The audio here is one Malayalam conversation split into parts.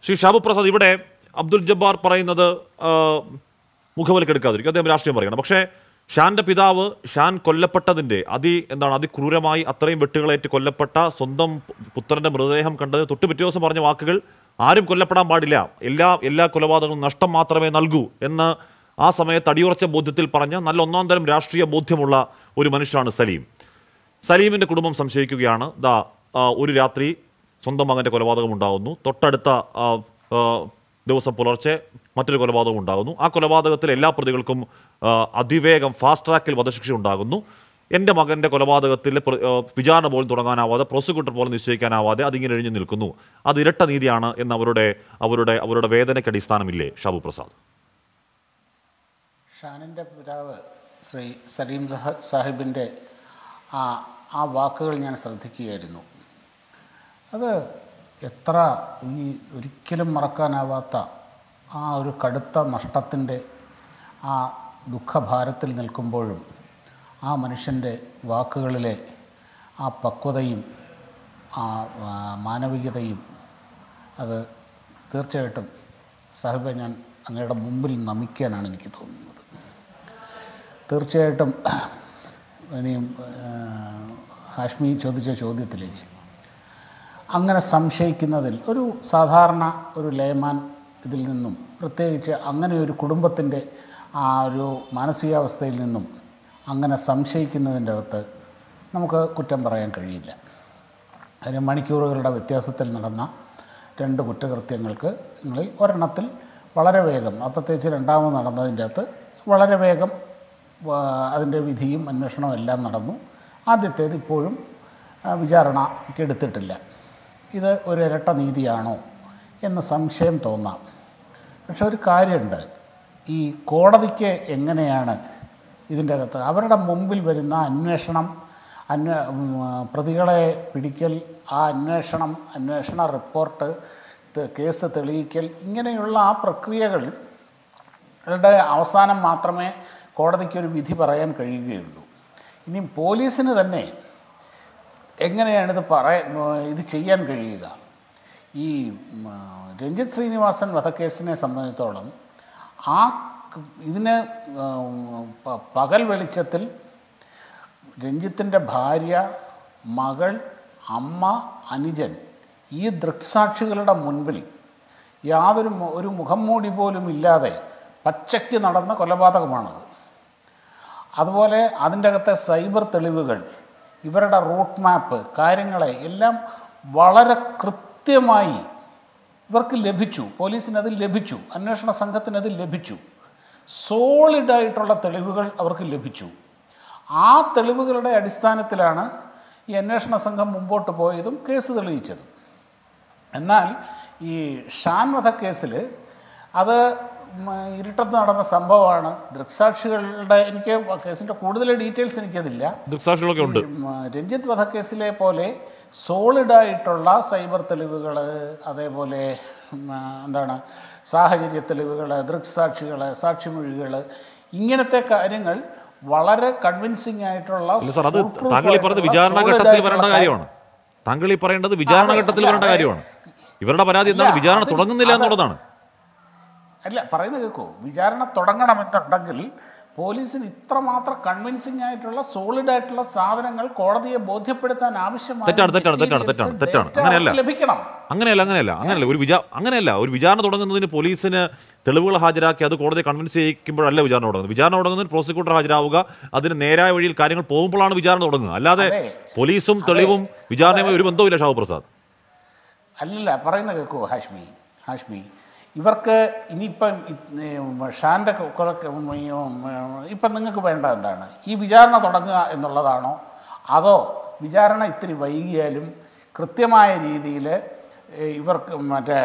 ശ്രീ ഷാബു പ്രസാദ് ഇവിടെ അബ്ദുൽ ജബ്ബാർ പറയുന്നത് ആ, മുഖവിലക്കെടുക്കാതിരിക്കും അദ്ദേഹം രാഷ്ട്രീയം പറയണം പക്ഷേ ഷാന്റെ പിതാവ് ഷാൻ കൊല്ലപ്പെട്ടതിന്റെ അതി എന്താണ് അതിക്രൂരമായി അത്രയും വെട്ടുകളേറ്റ് കൊല്ലപ്പെട്ട സ്വന്തം പുത്രന്റെ മൃതദേഹം കണ്ടത് തൊട്ട് പിറ്റേ ദിവസം പറഞ്ഞ വാക്കുകൾ ആരും കൊല്ലപ്പെടാൻ പാടില്ല എല്ലാ എല്ലാ കൊലപാതകങ്ങളും നഷ്ടം മാത്രമേ നൽകൂ എന്ന് ആ സമയത്ത് അടിയുറച്ച ബോധ്യത്തിൽ പറഞ്ഞ നല്ല ഒന്നാം തരം രാഷ്ട്രീയ ബോധ്യമുള്ള ഒരു മനുഷ്യനാണ് സലീം സലീമിന്റെ കുടുംബം സംശയിക്കുകയാണ് ദാ ആ, ഒരു രാത്രി സ്വന്തം മകന്റെ കൊലപാതകം ഉണ്ടാകുന്നു തൊട്ടടുത്ത ആ, ആ, ദിവസം പുലർച്ചെ മറ്റൊരു കൊലപാതകം ഉണ്ടാകുന്നു ആ കൊലപാതകത്തിൽ എല്ലാ പ്രതികൾക്കും ആ, അതിവേഗം ഫാസ്റ്റ് ട്രാക്കിൽ വധശിക്ഷ ഉണ്ടാകുന്നു എൻ്റെ മകൻ്റെ കൊലപാതകത്തിൽ പ്ര- ആ, വിചാരണ പോലും തുടങ്ങാനാവാതെ പ്രോസിക്യൂട്ടർ പോലും നിശ്ചയിക്കാനാവാതെ അതിങ്ങനെ എഴിഞ്ഞു നിൽക്കുന്നു അത് ഇരട്ട നീതിയാണ് എന്ന് അവരുടെ അവരുടെ അവരുടെ വേദനയ്ക്ക് അടിസ്ഥാനമില്ലേ ഷാബു പ്രസാദ് ഷാനിൻ്റെ പിതാവ് ശ്രീ സലീം സഹ സാഹിബിൻ്റെ ആ ആ വാക്കുകൾ ഞാൻ ശ്രദ്ധിക്കുകയായിരുന്നു അത് എത്ര ഈ ഒരിക്കലും മറക്കാനാവാത്ത ആ ഒരു കടുത്ത നഷ്ടത്തിൻ്റെ ആ ദുഃഖഭാരത്തിൽ നിൽക്കുമ്പോഴും ആ മനുഷ്യൻ്റെ വാക്കുകളിലെ ആ പക്വതയും ആ ആ, മാനവികതയും അത് തീർച്ചയായിട്ടും സാഹിബെ ഞാൻ അങ്ങയുടെ മുമ്പിൽ നമിക്കാനാണ് എനിക്ക് തോന്നുന്നത് തീർച്ചയായിട്ടും ഇനിയും ആ, ഹാഷ്മി ചോദിച്ച ചോദ്യത്തിലേക്ക് അങ്ങനെ സംശയിക്കുന്നതിൽ ഒരു സാധാരണ ഒരു ലേമാൻ ഇതിൽ നിന്നും പ്രത്യേകിച്ച് അങ്ങനെ ഒരു കുടുംബത്തിൻ്റെ ആ ഒരു മാനസികാവസ്ഥയിൽ നിന്നും അങ്ങനെ സംശയിക്കുന്നതിൻ്റെ അകത്ത് നമുക്ക് കുറ്റം പറയാൻ കഴിയില്ല അതിന് മണിക്കൂറുകളുടെ വ്യത്യാസത്തിൽ നടന്ന രണ്ട് കുറ്റകൃത്യങ്ങൾക്ക് ങ്ങളിൽ ഒരെണ്ണത്തിൽ വളരെ വേഗം ആ പ്രത്യേകിച്ച് രണ്ടാമത് നടന്നതിൻ്റെ അകത്ത് വളരെ വേഗം ആ, അതിൻ്റെ വിധിയും അന്വേഷണവും എല്ലാം നടന്നു ആദ്യത്തേത് ഇപ്പോഴും ആ, വിചാരണയ്ക്ക് എടുത്തിട്ടില്ല ഇത് ഒരു ഇരട്ട നീതിയാണോ എന്ന് സംശയം തോന്നാം പക്ഷെ ഒരു കാര്യമുണ്ട് ഈ കോടതിക്ക് എങ്ങനെയാണ് ഇതിൻ്റെ അകത്ത് അവരുടെ മുമ്പിൽ വരുന്ന അന്വേഷണം അന്വേ ഉം, പ്രതികളെ പിടിക്കൽ ആ അന്വേഷണം അന്വേഷണ റിപ്പോർട്ട് ത- കേസ് തെളിയിക്കൽ ഇങ്ങനെയുള്ള ആ പ്രക്രിയകൾ ളുടെ അവസാനം മാത്രമേ കോടതിക്കൊരു വിധി പറയാൻ കഴിയുകയുള്ളൂ ഇനി പോലീസിന് തന്നെ എങ്ങനെയാണിത് പറയ ഇത് ചെയ്യാൻ കഴിയുക ഈ ഉം, രഞ്ജിത്ത് ശ്രീനിവാസൻ വധക്കേസിനെ സംബന്ധിച്ചോളം ആ ക- ഇതിന് ഉം, പ- പകൽ വെളിച്ചത്തിൽ രഞ്ജിത്തിൻ്റെ ഭാര്യ മകൾ അമ്മ അനുജൻ ഈ ദൃക്സാക്ഷികളുടെ മുൻപിൽ യാതൊരു മു- ഒരു മുഖം മൂടി പോലും ഇല്ലാതെ പച്ചയ്ക്ക് നടന്ന കൊലപാതകമാണത് അതുപോലെ അതിൻ്റെ അകത്തെ സൈബർ തെളിവുകൾ ഇവരുടെ റൂട്ട് മാപ്പ് കാര്യങ്ങളെ എല്ലാം വളരെ കൃത്യമായി ഇവർക്ക് ലഭിച്ചു പോലീസിന് അത് ലഭിച്ചു അന്വേഷണ സംഘത്തിന് അത് ലഭിച്ചു സോളിഡായിട്ടുള്ള തെളിവുകൾ അവർക്ക് ലഭിച്ചു ആ തെളിവുകളുടെ അടിസ്ഥാനത്തിലാണ് ഈ അന്വേഷണ സംഘം മുമ്പോട്ട് പോയതും കേസ് തെളിയിച്ചതും എന്നാൽ ഈ ഷാൻ വധക്കേസിൽ അത് ഉം, ഇരുട്ടത്ത് നടന്ന സംഭവമാണ് ദൃക്സാക്ഷികളുടെ എനിക്ക് കേസിൻ്റെ കൂടുതൽ ഡീറ്റെയിൽസ് എനിക്കതില്ല ദൃക്സാക്ഷികളൊക്കെ ഉണ്ട് ഉം, രഞ്ജിത്ത് വധക്കേസിലെ പോലെ സോളിഡായിട്ടുള്ള സൈബർ തെളിവുകൾ അതേപോലെ ഉം, എന്താണ് സാഹചര്യ തെളിവുകൾ ദൃക്സാക്ഷികൾ സാക്ഷിമൊഴികൾ ഇങ്ങനത്തെ കാര്യങ്ങൾ വളരെ കൺവിൻസിങ് ആയിട്ടുള്ള അല്ല സാർ അത് foolproof താങ്കൾ ഈ പറഞ്ഞത് ആയിട്ടുള്ള, വിചാരണ solid ഘട്ടത്തിൽ ആയിട്ടുള്ള വരേണ്ട കാര്യമാണ് താങ്കൾ ഈ പറയേണ്ടത് വിചാരണ അതെ, ഘട്ടത്തിൽ അല്ല, വരേണ്ട അതെ. കാര്യമാണ് ഇവരുടെ പരാതി എന്താണ് അല്ല, വിചാരണ അത് തുടങ്ങുന്നില്ല അത് എന്നുള്ളതാണ് അല്ല പറയുന്നത് കേൾക്കൂ വിചാരണ തുടങ്ങണമെന്നുണ്ടെങ്കിൽ പോലീസിന് ഇത്രമാത്രം കൺവിൻസിംഗ് ആയിട്ടുള്ള സോളിഡ് ആയിട്ടുള്ള സാധനങ്ങൾ കോടതിയെ ബോധ്യപ്പെടുത്താൻ ആവശ്യമായ തെറ്റാണ്, തെറ്റാണ്, തെറ്റാണ്, materials, തെറ്റാണ്, തെറ്റാണ്. data അങ്ങനെയല്ല. അവർക്ക് ലഭിക്കണം അങ്ങനെയല്ല അങ്ങനെയല്ല അങ്ങനെയല്ല ഒരു വിചാ അങ്ങനെയല്ല ഒരു വിചാരണ തുടങ്ങുന്നതിന് പോലീസിന് തെളിവുകൾ ഹാജരാക്കി അത് കോടതി കൺവിൻസ് ചെയ്യിക്കുമ്പോഴല്ല വിചാരണ തുടങ്ങുന്നത് വിചാരണ തുടങ്ങുന്നതിന് പ്രോസിക്യൂട്ടർ ഹാജരാവുക അതിന് നേരായ വഴിയിൽ കാര്യങ്ങൾ പോകുമ്പോഴാണ് വിചാരണ തുടങ്ങുക അല്ലാതെ അതെ. പോലീസും തെളിവും വിചാരണയുമായി ഒരു ബന്ധവുമില്ല ഷാഹു പ്രസാദ് അല്ലല്ല പറയുന്നത് കേൾക്കൂ ഹാഷ്മി ഹാഷ്മി ഇവർക്ക് ഇനിയിപ്പം ഇത്, ഉം, ഷാൻ്റെ കൊലക്ക് ഉം, ഈ, ഉം, ഇപ്പം നിങ്ങൾക്ക് വേണ്ട എന്താണ് ഈ വിചാരണ തുടങ്ങുക എന്നുള്ളതാണോ അതോ വിചാരണ ഇത്തിരി വൈകിയാലും കൃത്യമായ രീതിയിൽ ഇവർക്ക് മറ്റേ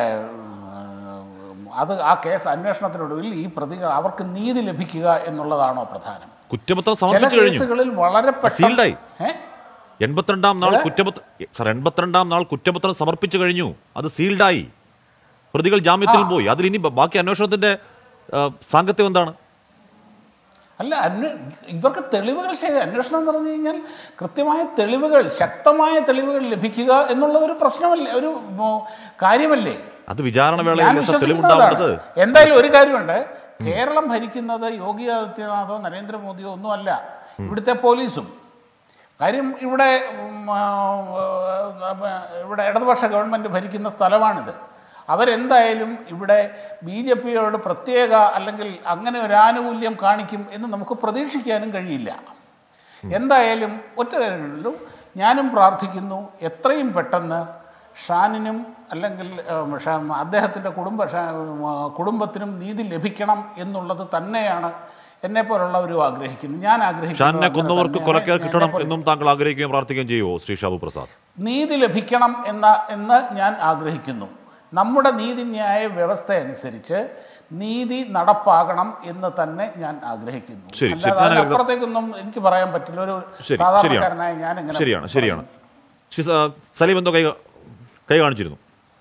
ഉം, അത് ആ കേസ് അന്വേഷണത്തിനൊടുവിൽ ഈ പ്രതികൾ അവർക്ക് നീതി ലഭിക്കുക എന്നുള്ളതാണോ പ്രധാനം കുറ്റപത്രം ചില സമർപ്പിച്ചു കഴിഞ്ഞു കേസുകളിൽ വളരെ സീൽഡായി. ഏ എൺപത്തിരണ്ടാം നാൾ കുറ്റപത്ര സാർ എൺപത്തിരണ്ടാം നാൾ കുറ്റപത്രം സമർപ്പിച്ചു കഴിഞ്ഞു അത് സീൽഡായി പ്രതികൾ ജാമ്യത്തിൽ പോയി അതിൽ ഇനി ബ- ബാക്കി അന്വേഷണത്തിന്റെ ആ, സാങ്കത്യം എന്താണ് അല്ല അന്വ ഇവർക്ക് തെളിവുകൾ ശേഖരം അന്വേഷണം എന്ന് പറഞ്ഞു കഴിഞ്ഞാൽ കൃത്യമായ തെളിവുകൾ ശക്തമായ തെളിവുകൾ ലഭിക്കുക എന്നുള്ളത് ഒരു പ്രശ്നമല്ലേ ഒരു ഉം, കാര്യമല്ലേ അത് വിചാരണ ഞാൻ വേളയിൽ വിശ്വസിക്കുന്നതാണ് തെളിവുണ്ടാവേണ്ടത് എന്തായാലും ഒരു കാര്യമുണ്ട് കേരളം ഭരിക്കുന്നത് യോഗി ആദിത്യനാഥോ നരേന്ദ്രമോദിയോ ഒന്നുമല്ല ഇവിടുത്തെ പോലീസും കാര്യം ഇവിടെ ഉം, ആ, ആ, ഇവിടെ ഇടതുപക്ഷ ഗവൺമെൻറ് ഭരിക്കുന്ന സ്ഥലമാണിത് അവരെന്തായാലും ഇവിടെ ബി ജെ പിയോട് പ്രത്യേക അല്ലെങ്കിൽ അങ്ങനെ ഒരു ആനുകൂല്യം കാണിക്കും എന്ന് നമുക്ക് പ്രതീക്ഷിക്കാനും കഴിയില്ല എന്തായാലും ഒറ്റ കാര്യമുള്ളൂ ഞാനും പ്രാർത്ഥിക്കുന്നു എത്രയും പെട്ടെന്ന് ഷാനിനും അല്ലെങ്കിൽ ഉം, ഷാ- അദ്ദേഹത്തിൻ്റെ കുടുംബ ഷാ- ഉം, ആ, കുടുംബത്തിനും നീതി ലഭിക്കണം എന്നുള്ളത് തന്നെയാണ് എന്നെ പോലുള്ളവരും ആഗ്രഹിക്കുന്നത് ഞാൻ ആഗ്രഹിക്കുന്നത് ഷാനിനെ അങ്ങനെ കൊന്നവർക്ക് തന്നെയാണ്. കൊലക്കേർ കിട്ടണം എന്നെപ്പോലെ- എന്നും താങ്കൾ ആഗ്രഹിക്കുകയും പ്രാർത്ഥിക്കുകയും ചെയ്യുമോ ശ്രീ ഷാബു പ്രസാദ് നീതി ലഭിക്കണം എന്ന എന്ന് ഞാൻ ആഗ്രഹിക്കുന്നു നമ്മുടെ നീതിന്യായ വ്യവസ്ഥ അനുസരിച്ച് നീതി നടപ്പാകണം എന്ന് തന്നെ ഞാൻ ആഗ്രഹിക്കുന്നു ശരി, ശരി. അല്ലാതെ ഞാൻ അതിനപ്പുറത്തേക്കൊന്നും എനിക്ക് പറയാൻ പറ്റില്ല ഒരു ശരി സാധാരണക്കാരനായ ഞാൻ ശരിയാണ് ഇങ്ങനെ ശരിയാണ് ശരിയാണ് ശ്രീ സ- സലീം എന്തോ കൈ കൈ കാണിച്ചിരുന്നു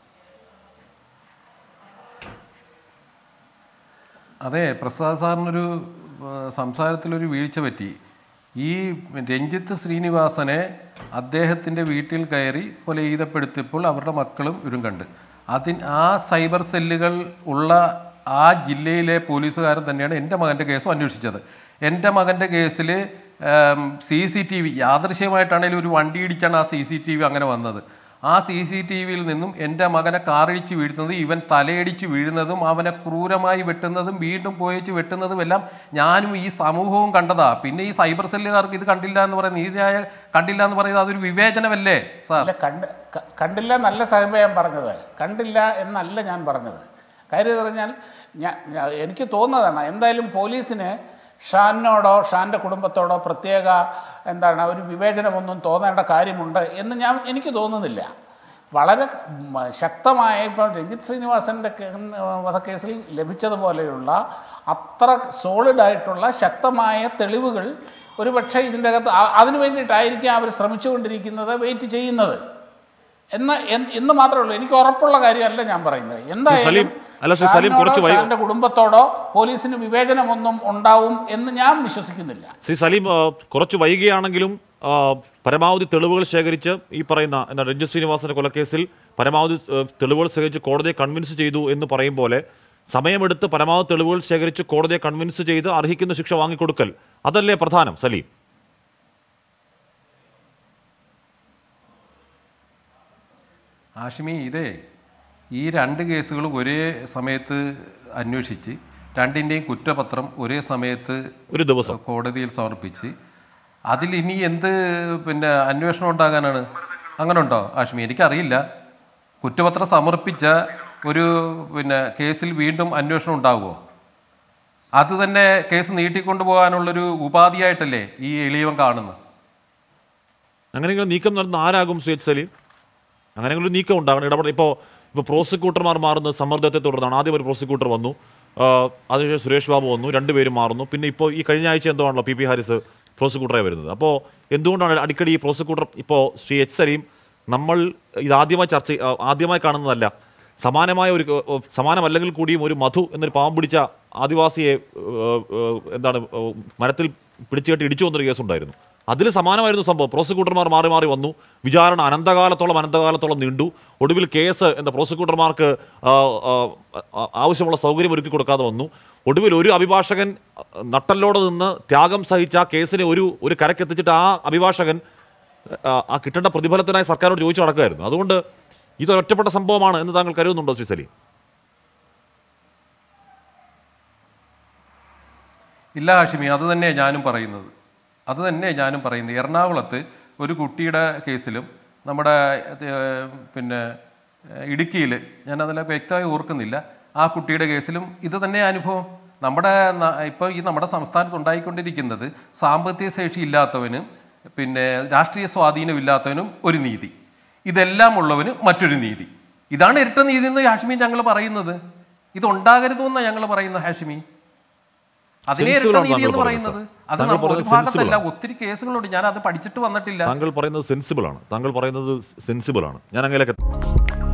അതെ പ്രസാദ് സാറിനൊരു ആ, സംസാരത്തിലൊരു വീഴ്ച പറ്റി ഈ രഞ്ജിത്ത് ശ്രീനിവാസനെ അദ്ദേഹത്തിൻ്റെ വീട്ടിൽ കയറി കൊല ചെയ്തപ്പെടുത്തിയപ്പോൾ അവരുടെ മക്കളും ഇവരും കണ്ട് അതിൻ ആ സൈബർ സെല്ലുകൾ ഉള്ള ആ ജില്ലയിലെ പോലീസുകാരൻ തന്നെയാണ് എൻ്റെ മകൻ്റെ കേസും അന്വേഷിച്ചത് എൻ്റെ മകൻ്റെ കേസിൽ സി സി ടി വി യാദൃശ്യമായിട്ടാണെങ്കിലും ഒരു വണ്ടി ഇടിച്ചാണ് ആ സി സി ടി വി അങ്ങനെ വന്നത് ആ സി സി ടി വിയിൽ നിന്നും എൻ്റെ മകനെ കാറിടിച്ച് വീഴുന്നത് ഇവൻ തലയടിച്ച് വീഴുന്നതും അവനെ ക്രൂരമായി വെട്ടുന്നതും വീണ്ടും പോയിച്ച് വെട്ടുന്നതും എല്ലാം ഞാനും ഈ സമൂഹവും കണ്ടതാ പിന്നെ ഈ സൈബർ സെല്ലുകാർക്ക് ഇത് കണ്ടില്ല എന്ന് പറയുന്നത് നീതിയായ കണ്ടില്ല എന്ന് പറയുന്നത് അതൊരു വിവേചനമല്ലേ സാർ അല്ല കണ്ട് ക- കണ്ടില്ല എന്നല്ല സാഹിബ ഞാൻ പറഞ്ഞത് കണ്ടില്ല എന്നല്ല ഞാൻ പറഞ്ഞത് കാര്യം എന്ന് പറഞ്ഞാൽ ഞാൻ ഞാൻ- എനിക്ക് തോന്നുന്നതാണ് എന്തായാലും പോലീസിന് ഷാനിനോടോ ഷാൻ്റെ കുടുംബത്തോടോ പ്രത്യേക എന്താണ് ഒരു വിവേചനമൊന്നും തോന്നേണ്ട കാര്യമുണ്ട് എന്ന് ഞാൻ എനിക്ക് തോന്നുന്നില്ല വളരെ ഉം, ശക്തമായ ഇപ്പം രഞ്ജിത്ത് ശ്രീനിവാസൻ്റെ കേ- വധക്കേസിൽ ലഭിച്ചതുപോലെയുള്ള അത്ര സോളിഡായിട്ടുള്ള ശക്തമായ തെളിവുകൾ ഒരുപക്ഷെ ഇതിൻ്റെ അകത്ത് അ- അതിനു വേണ്ടിയിട്ടായിരിക്കും അവർ ശ്രമിച്ചുകൊണ്ടിരിക്കുന്നത് വെയിറ്റ് ചെയ്യുന്നത് എന്ന് എന്ന് എന്ന് മാത്രമേ ഉള്ളൂ എനിക്ക് ഉറപ്പുള്ള കാര്യമല്ല ഞാൻ പറയുന്നത് സലീം, എന്തായാലും അല്ല, ശ്രീ സലീം ഷാനിനോടോ കുറച്ച് വൈ- ഷാന്റെ കുടുംബത്തോടോ പോലീസിന് വിവേചനമൊന്നും ഉണ്ടാവും എന്ന് ഞാൻ വിശ്വസിക്കുന്നില്ല ശ്രീ സലീം ആ, കുറച്ച് വൈകിയാണെങ്കിലും ആ, പരമാവധി തെളിവുകൾ ശേഖരിച്ച് ഈ പറയുന്ന എന്താ രഞ്ജിത് ശ്രീനിവാസന്റെ കൊലക്കേസിൽ പരമാവധി ആ, തെളിവുകൾ ശേഖരിച്ച് കോടതിയെ കൺവിൻസ് ചെയ്തു എന്ന് പറയും പോലെ സമയമെടുത്ത് പരമാവധി തെളിവുകൾ ശേഖരിച്ച് കോടതിയെ കൺവിൻസ് ചെയ്ത് അർഹിക്കുന്ന ശിക്ഷ വാങ്ങിക്കൊടുക്കൽ അതല്ലേ പ്രധാനം സലീം ആഷിമി ഇതേ ഈ രണ്ട് കേസുകളും ഒരേ സമയത്ത് അന്വേഷിച്ച് രണ്ടിൻ്റെയും കുറ്റപത്രം ഒരേ സമയത്ത് ഒരു ദിവസം കോടതിയിൽ സമർപ്പിച്ച് അതിൽ ഇനി എന്ത് പിന്നെ അന്വേഷണം ഉണ്ടാകാനാണ് അങ്ങനെ ഉണ്ടോ ആഷ്മി എനിക്കറിയില്ല കുറ്റപത്രം സമർപ്പിച്ച ഒരു പിന്നെ കേസിൽ വീണ്ടും അന്വേഷണം ഉണ്ടാകുമോ അത് തന്നെ കേസ് നീട്ടിക്കൊണ്ടു പോകാനുള്ളൊരു ഉപാധിയായിട്ടല്ലേ ഈ എളിയവൻ കാണുന്നത് അങ്ങനെയെങ്കിലും നീക്കം നടന്ന ആരാകും സി എച്ച് സലീം അങ്ങനെയെങ്കിലും ഒരു നീക്കം ഉണ്ടാകണം ഇടപെടൽ ഇപ്പോൾ ഇപ്പോൾ പ്രോസിക്യൂട്ടർമാർ മാറുന്നത് സമ്മർദ്ദത്തെ തുടർന്നാണ് ആദ്യം ഒരു പ്രോസിക്യൂട്ടർ വന്നു ആ, അതിനുശേഷം സുരേഷ് ബാബു വന്നു രണ്ടുപേരും മാറുന്നു പിന്നെ ഇപ്പോൾ ഈ കഴിഞ്ഞ ആഴ്ച എന്തോ ആണല്ലോ പി പി ഹാരിസ് പ്രോസിക്യൂട്ടറായി വരുന്നത് അപ്പോൾ എന്തുകൊണ്ടാണ് അടിക്കടി ഈ പ്രോസിക്യൂട്ടർ ഇപ്പോൾ ശ്രീ എച്ച് സലീം നമ്മൾ ഇതാദ്യമായി ചർച്ച ചെയ്യ- ആ, ആദ്യമായി കാണുന്നതല്ല സമാനമായ ഒരു ഏഹ്, സമാനമല്ലെങ്കിൽ കൂടിയും ഒരു മധു എന്നൊരു പാവം പിടിച്ച ആദിവാസിയെ ഏഹ്, ഏഹ്, എന്താണ് ഏഹ്, മരത്തിൽ പിടിച്ചുകെട്ടി ഇടിച്ചു വന്നൊരു കേസുണ്ടായിരുന്നു അതിൽ സമാനമായിരുന്നു സംഭവം പ്രോസിക്യൂട്ടർമാർ മാറി മാറി വന്നു വിചാരണ അനന്തകാലത്തോളം അനന്തകാലത്തോളം നീണ്ടു ഒടുവിൽ കേസ് എന്താ പ്രോസിക്യൂട്ടർമാർക്ക് ആ, ആ, ആ, ആവശ്യമുള്ള സൗകര്യം ഒരുക്കി കൊടുക്കാതെ വന്നു ഒടുവിൽ ഒരു അഭിഭാഷകൻ നട്ടല്ലോടെ നിന്ന് ത്യാഗം സഹിച്ച ആ കേസിനെ ഒരു ഒരു കരക്കെത്തിച്ചിട്ട് ആ അഭിഭാഷകൻ ആ, ആ കിട്ടേണ്ട പ്രതിഫലത്തിനായി സർക്കാരോട് ചോദിച്ചു നടക്കുകയായിരുന്നു അതുകൊണ്ട് ഇതൊരൊറ്റപ്പെട്ട സംഭവമാണ് എന്ന് താങ്കൾ കരുതുന്നുണ്ടോ ശ്രീ സലീം ഇല്ല ഹാഷിമി അത് തന്നെ ഞാനും പറയുന്നത് അത് തന്നെ ഞാനും പറയുന്നത് എറണാകുളത്ത് ഒരു കുട്ടിയുടെ കേസിലും നമ്മുടെ ഏർ, പിന്നെ ഇടുക്കിയിൽ ഞാൻ അതിലെ വ്യക്തമായി ഓർക്കുന്നില്ല ആ കുട്ടിയുടെ കേസിലും ഇത് തന്നെ അനുഭവം നമ്മുടെ ന- ഇപ്പോൾ ഈ നമ്മുടെ സംസ്ഥാനത്ത് ഉണ്ടായിക്കൊണ്ടിരിക്കുന്നത് സാമ്പത്തിക ശേഷി ഇല്ലാത്തവനും പിന്നെ രാഷ്ട്രീയ സ്വാധീനം ഇല്ലാത്തവനും ഒരു നീതി ഇതെല്ലാം ഉള്ളവന് മറ്റൊരു നീതി ഇതാണ് ഇരട്ട നീതി എന്ന് ഹാഷിമി ഞങ്ങൾ പറയുന്നത് ഇതുണ്ടാകരുതെന്നാണ് ഞങ്ങൾ പറയുന്നത് ഹാഷിമി അതിനെ Sensible ഇരട്ട ആണ് നീതി താങ്കൾ എന്ന് പറയുന്നത്, പറയുന്നത് സർ. അത് താങ്കൾ നമ്മ- ഒരു പറയുന്നത് ഭാഗത്തല്ല sensible ഒത്തിരി കേസുകളുണ്ട് ഞാൻ അത് പഠിച്ചിട്ട് വന്നിട്ടില്ല താങ്കൾ പറയുന്നത് സെൻസിബിൾ ആണ് താങ്കൾ പറയുന്നത് സെൻസിബിൾ ആണ് ഞാൻ അങ്ങനെയൊക്കെ